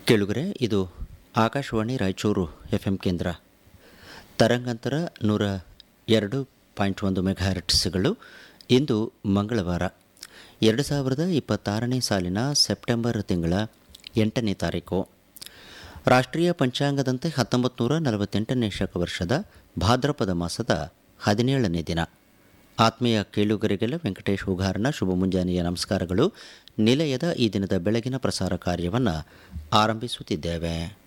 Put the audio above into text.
ಕೇಳುಗರೆ ಇದು Akashvani Raichur F M ಕೇಂದ್ರ ತರಂಗಾಂತರ ನೂರ ಎರಡು ಪಾಯಿಂಟ್ ಒಂದು ಮೆಗಾಹರ್ಟ್ಸ್ಗಳು ಇಂದು ಮಂಗಳವಾರ ಎರಡು ಸಾವಿರದ ಇಪ್ಪತ್ತಾರನೇ ಸಾಲಿನ ಸೆಪ್ಟೆಂಬರ್ ತಿಂಗಳ ಎಂಟನೇ ತಾರೀಕು ರಾಷ್ಟ್ರೀಯ ಪಂಚಾಂಗದಂತೆ ಹತ್ತೊಂಬತ್ತು ನೂರ ನಲವತ್ತೆಂಟನೇ ಶಕವರ್ಷದ ಭಾದ್ರಪದ ಮಾಸದ ಹದಿನೇಳನೇ ದಿನ ಆತ್ಮೀಯ ಕೇಳುಗರಿಗೆಲ್ಲ ವೆಂಕಟೇಶ್ ಹುಗಾರನ ಶುಭ ಮುಂಜಾನೆಯ ನಮಸ್ಕಾರಗಳು ನಿಲಯದ ಈ ದಿನದ ಬೆಳಗಿನ ಪ್ರಸಾರ ಕಾರ್ಯವನ್ನು ಆರಂಭಿಸುತ್ತಿದ್ದೇವೆ